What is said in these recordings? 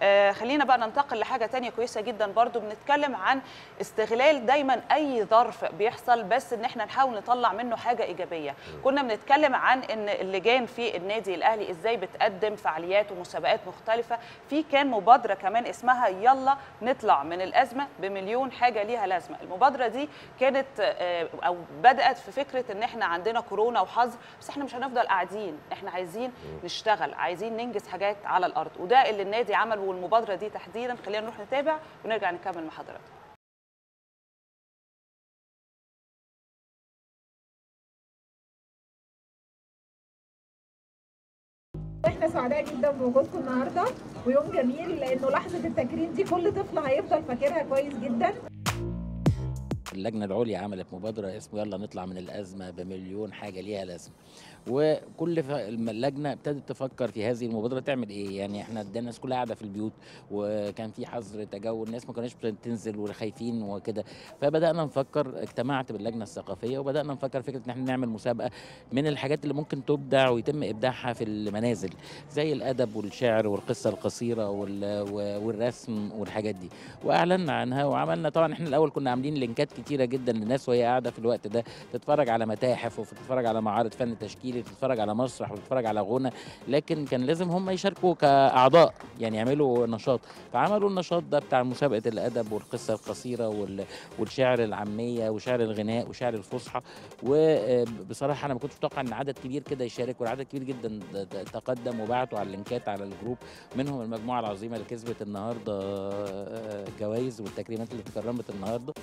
آه خلينا بقى ننتقل لحاجه تانية كويسه جدا برضو بنتكلم عن استغلال دايما اي ظرف بيحصل بس ان احنا نحاول نطلع منه حاجه ايجابيه كنا بنتكلم عن ان اللجان في النادي الاهلي ازاي بتقدم فعاليات ومسابقات مختلفه في كان مبادره كمان اسمها يلا نطلع من الازمه بمليون حاجه ليها لازمه المبادره دي كانت آه، او بدات في فكره ان احنا عندنا كورونا وحظر بس احنا مش هنفضل قاعدين احنا عايزين نشتغل عايزين ننجز حاجات على الارض وده اللي النادي عمله والمبادره دي تحديدا خلينا نروح نتابع ونرجع نكمل مع حضراتكم احنا سعداء جدا بوجودكم النهارده ويوم جميل لانه لحظه التكريم دي كل طفل هيفضل فاكرها كويس جدا اللجنه العليا عملت مبادره اسمه يلا نطلع من الازمه بمليون حاجه ليها لازمه وكل ف- الم- اللجنه ابتدت تفكر في هذه المبادره تعمل ايه يعني احنا ده الناس كلها قاعده في البيوت وكان في حظر تجول الناس ما كانوش بتنزل وخايفين وكده فبدانا نفكر اجتمعت باللجنه الثقافيه وبدانا نفكر فكره ان احنا نعمل مسابقه من الحاجات اللي ممكن تبدع ويتم ابداعها في المنازل زي الادب والشعر والقصه القصيره وال- و- والرسم والحاجات دي واعلنا عنها وعملنا طبعا احنا الاول كنا عاملين لينكات كتيره جدا للناس وهي قاعده في الوقت ده تتفرج على متاحف وتتفرج على معارض فن تشكيلي تتفرج على مسرح وتتفرج على غنى لكن كان لازم هم يشاركوا كاعضاء يعني يعملوا نشاط فعملوا النشاط ده بتاع مسابقه الادب والقصه القصيره وال- والشعر العاميه وشعر الغناء وشعر الفصحى وبصراحه انا ما كنتش متوقع ان عدد كبير كده يشارك والعدد كبير جدا تقدم وبعتوا على اللينكات على الجروب منهم المجموعه العظيمه اللي كسبت النهارده جوائز والتكريمات اللي اتكرمت النهارده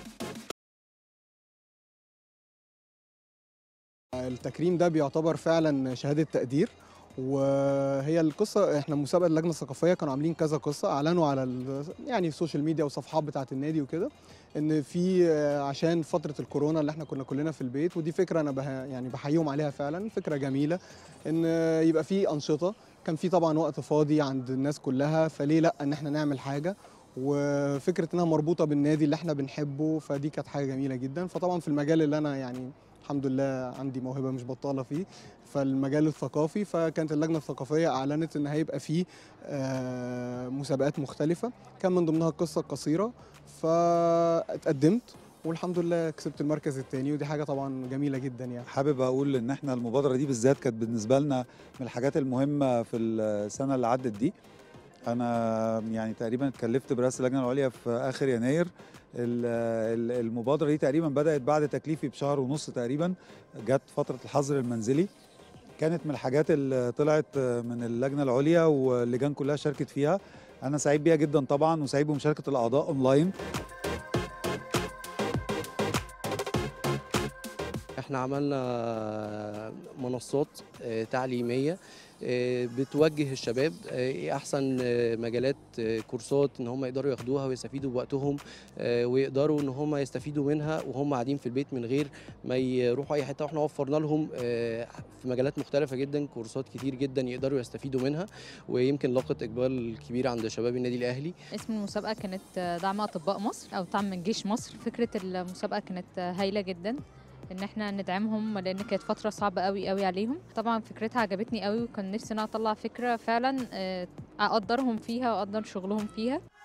التكريم ده بيعتبر فعلا شهاده تقدير وهي القصه احنا مسابقه اللجنه الثقافيه كانوا عاملين كذا قصه اعلنوا على ال- يعني السوشيال ميديا والصفحات بتاعه النادي وكده ان في آه، عشان فتره الكورونا اللي احنا كنا كلنا في البيت ودي فكره انا بها يعني بحييهم عليها فعلا فكره جميله ان آه، يبقى في انشطه كان في طبعا وقت فاضي عند الناس كلها فليه لا ان احنا نعمل حاجه وفكره انها مربوطه بالنادي اللي احنا بنحبه فدي كانت حاجه جميله جدا فطبعا في المجال اللي انا يعني الحمد لله عندي موهبه مش بطاله فيه فالمجال الثقافي فكانت اللجنه الثقافيه اعلنت ان هيبقى فيه آه، مسابقات مختلفه كان من ضمنها القصه القصيره فاتقدمت والحمد لله كسبت المركز الثاني ودي حاجه طبعا جميله جدا يعني حابب اقول ان احنا المبادره دي بالذات كانت بالنسبه لنا من الحاجات المهمه في السنه اللي عدت دي انا يعني تقريبا اتكلفت برئاسه اللجنه العليا في اخر يناير ال- ال- المبادره دي تقريبا بدات بعد تكليفي بشهر ونص تقريبا جت فتره الحظر المنزلي كانت من الحاجات اللي طلعت من اللجنه العليا واللجان كلها شاركت فيها انا سعيد بيها جدا طبعا وسعيد بمشاركه الاعضاء اونلاين احنا عملنا منصات آه، تعليميه آه، بتوجه الشباب آه، ايه احسن آه، مجالات آه، كورسات ان هم يقدروا ياخدوها ويستفيدوا بوقتهم آه، ويقدروا ان هم يستفيدوا منها وهم قاعدين في البيت من غير ما يروحوا اي حته واحنا وفرنا لهم آه، في مجالات مختلفه جدا كورسات كتير جدا يقدروا يستفيدوا منها ويمكن لاقت اقبال كبير عند شباب النادي الاهلي اسم المسابقة كانت دعم أطباء مصر أو دعم من جيش مصر فكرة المسابقة كانت هايلة جدا ان احنا ندعمهم لان كانت فتره صعبه قوي قوي عليهم طبعا فكرتها عجبتني قوي وكان نفسي ان أنا اطلع فكره فعلا آه، اقدرهم فيها واقدر شغلهم فيها